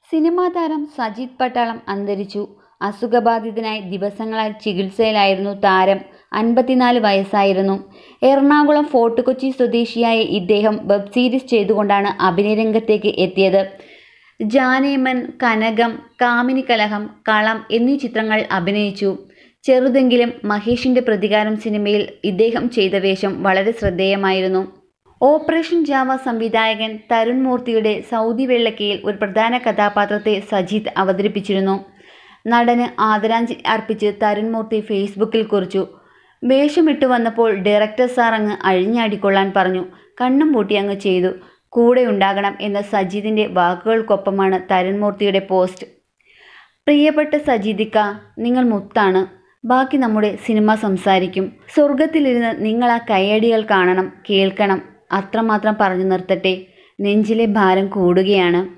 cinema താരം സജിത് പട്ടാളം അന്തരിച്ചു അസുഖബാധിതനായി ദിവസങ്ങളായി ചികിത്സയിലായിരുന്നു താരം അൻപത്തിനാല് വയസ്സായിരുന്നു എറണാകുളം ഫോർട്ട് കൊച്ചി സ്വദേശിയായ ഇദ്ദേഹം വെബ് സീരീസ് ചെയ്തുകൊണ്ടാണ് അഭിനയരംഗത്തേക്ക് എത്തിയത് ജാനേമൻ കനകം കാമിനി കലഹം കളം എന്നീ ചിത്രങ്ങൾ അഭിനയിച്ചു ചെറുതെങ്കിലും മഹേഷിന്റെ പ്രതികാരം സിനിമയിൽ ഇദ്ദേഹം ചെയ്ത വേഷം വളരെ ശ്രദ്ധേയമായിരുന്നു ഓപ്പറേഷൻ ജാവ സംവിധായകൻ തരുൺ മൂർത്തിയുടെ സൗദി വെള്ളക്കയിൽ ഒരു പ്രധാന കഥാപാത്രത്തെ സജിത്ത് അവതരിപ്പിച്ചിരുന്നു നടന് ആദരാഞ്ജലി അർപ്പിച്ച് തരുൺ മൂർത്തി ഫേസ്ബുക്കിൽ കുറിച്ചു വേഷമിട്ട് വന്നപ്പോൾ ഡയറക്ടർ സാർ അങ്ങ് അഴിഞ്ഞാടിക്കൊള്ളാൻ പറഞ്ഞു കണ്ണും പൂട്ടി അങ്ങ് ചെയ്തു കൂടെ ഉണ്ടാകണം എന്ന സജിതിൻ്റെ വാക്കുകൾക്കൊപ്പമാണ് തരുൺ മൂർത്തിയുടെ പോസ്റ്റ് പ്രിയപ്പെട്ട സജിതിക്ക നിങ്ങൾ മുത്താണ് ബാക്കി നമ്മുടെ സിനിമ സംസാരിക്കും സ്വർഗത്തിലിരുന്ന് നിങ്ങൾ ആ കയ്യടികൾ കാണണം കേൾക്കണം അത്രമാത്രം പറഞ്ഞു നിർത്തട്ടെ നെഞ്ചിലെ ഭാരം കൂടുകയാണ്